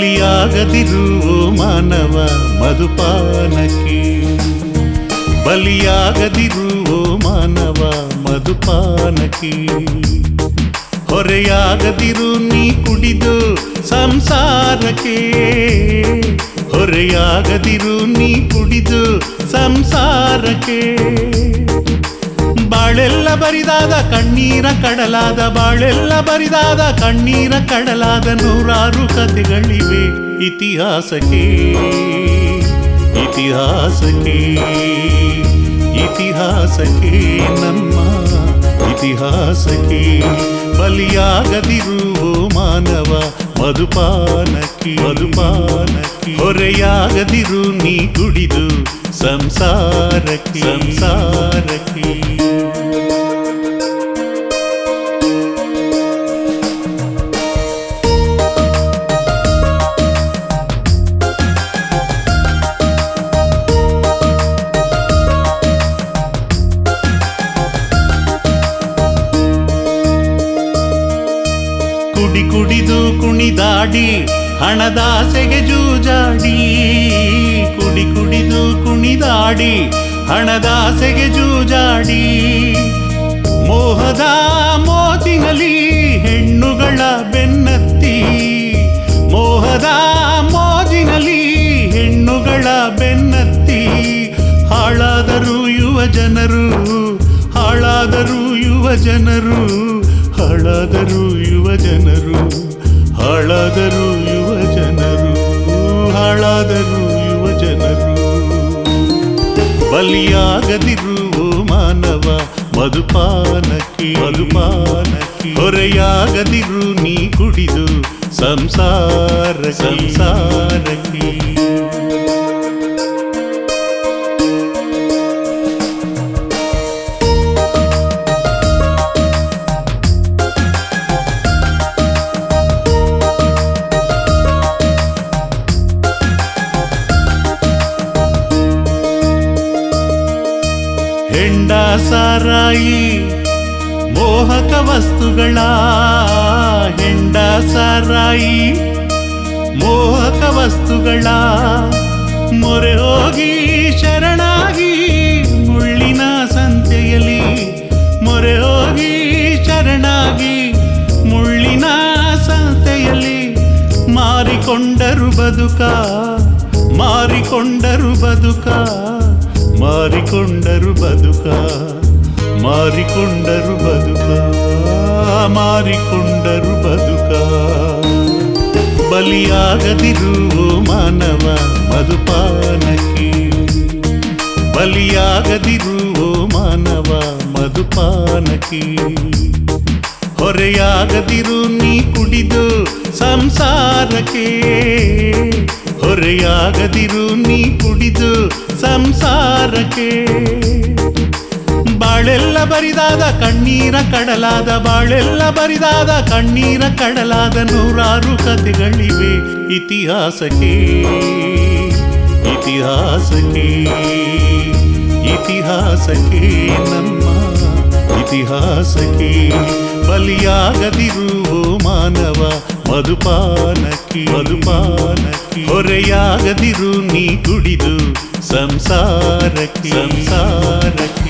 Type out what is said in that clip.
ಬಲಿಯಾಗದಿರು ಮಾನವ ಮಧುಪಾನಕ್ಕೆ ಬಲಿಯಾಗದಿರು ಮಾನವ ಮಧುಪಾನಕ್ಕೆ ಹೊರೆಯಾಗದಿರು ನೀ ಕುಡಿದು ಸಂಸಾರಕ್ಕೆ ಹೊರೆಯಾಗದಿರು ನೀ ಕುಡಿದು ಸಂಸಾರಕ್ಕೆ ಬಾಳೆಲ್ಲ ಬರಿದಾದ ಕಣ್ಣೀರ ಕಡಲಾದ ಬಾಳೆಲ್ಲ ಬರಿದಾದ ಕಣ್ಣೀರ ಕಡಲಾದ ನೂರಾರು ಕಥೆಗಳಿವೆ ಇತಿಹಾಸಕ್ಕೆ ಇತಿಹಾಸಕ್ಕೆ ಇತಿಹಾಸಕ್ಕೆ ನಮ್ಮ ಇತಿಹಾಸಕ್ಕೆ ಬಲಿಯಾಗದಿರು ಮಾನವ ಮಧುಪಾನಕ್ಕೆ ಮಧುಪಾನಕ್ಕೆ ಹೊರೆಯಾಗದಿರು ನೀ ಕುಡಿದು ಸಂಸಾರಕ್ಕೆ ಸಂಸಾರಕ್ಕೆ ಕುಡಿ ಕುಡಿದು ಕುಣಿದಾಡಿ ಹಣದಾಸೆಗೆ ಜೂಜಾಡಿ ಕುಡಿ ಕುಡಿದು ಕುಣಿದಾಡಿ ಹಣದಾಸೆಗೆ ಜೂಜಾಡಿ ಮೋಹದ ಮೋಜಿನಲ್ಲಿ ಹೆಣ್ಣುಗಳ ಬೆನ್ನತ್ತಿ ಮೋಹದ ಮೋಜಿನಲ್ಲಿ ಹೆಣ್ಣುಗಳ ಬೆನ್ನತ್ತಿ ಹಾಳಾದರು ಯುವ ಜನರು ಹಾಳಾದರು ಯುವ ಜನರು ಹಾಳಾದರು ಯುವ ಜನರು ಹಾಳಾದರು ಯುವ ಜನರು ಹಾಳಾದರು ಯುವ ಜನರು ಬಲಿಯಾಗದಿರು ಮಾನವ ಮಧುಪಾನಕ್ಕೆ ಮಧುಪಾನಕ್ಕೆ ಹೊರೆಯಾಗದಿರು ನೀ ಕುಡಿದು ಸಂಸಾರ ಸಂಸಾರಕ್ಕೆ ಹೆಂಡ ಸಾರಾಯಿ ಮೋಹಕ ವಸ್ತುಗಳ ಹೆಂಡ ಸಾರಾಯಿ ಮೋಹಕ ವಸ್ತುಗಳ ಮೊರೆ ಹೋಗಿ ಶರಣಾಗಿ ಮುಳ್ಳಿನ ಸಂತೆಯಲ್ಲಿ ಮೊರೆ ಹೋಗಿ ಶರಣಾಗಿ ಮುಳ್ಳಿನ ಸಂತೆಯಲ್ಲಿ ಮಾರಿಕೊಂಡರು ಬದುಕ ಮಾರಿಕೊಂಡರು ಬದುಕ ಮಾರಿಕೊಂಡರು ಬದುಕ ಮಾರಿಕೊಂಡರು ಬದುಕ ಮಾರಿಕೊಂಡರು ಬದುಕ ಬಲಿಯಾಗದಿರು ಮಾನವ ಮಧುಪಾನಕ್ಕೆ ಬಲಿಯಾಗದಿರು ಮಾನವ ಮಧುಪಾನಕ್ಕೆ ಹೊರೆಯಾಗದಿರು ನೀ ಕುಡಿದು ಸಂಸಾರಕ್ಕೆ ಹೊರೆಯಾಗದಿರು ನೀ ಕುಡಿದು ಸಂಸಾರಕ್ಕೆ ಬಾಳೆಲ್ಲ ಬರಿದಾದ ಕಣ್ಣೀರ ಕಡಲಾದ ಬಾಳೆಲ್ಲ ಬರಿದಾದ ಕಣ್ಣೀರ ಕಡಲಾದ ನೂರಾರು ಕಥೆಗಳಿವೆ ಇತಿಹಾಸಕ್ಕೆ ಇತಿಹಾಸಕ್ಕೆ ಇತಿಹಾಸಕ್ಕೆ ನಮ್ಮ ಇತಿಹಾಸಕ್ಕೆ ಬಲಿಯಾಗದಿರು ಮಾನವ ಮಧುಪಾನಕ್ಕೆ ಮಧುಪಾನಕ್ಕೆ ಹೊರೆಯಾಗದಿರು ನೀ ಕುಡಿದು ಸಂಸಾರಕ್ಕೆ ಸಂಸಾರಕ್ಕೆ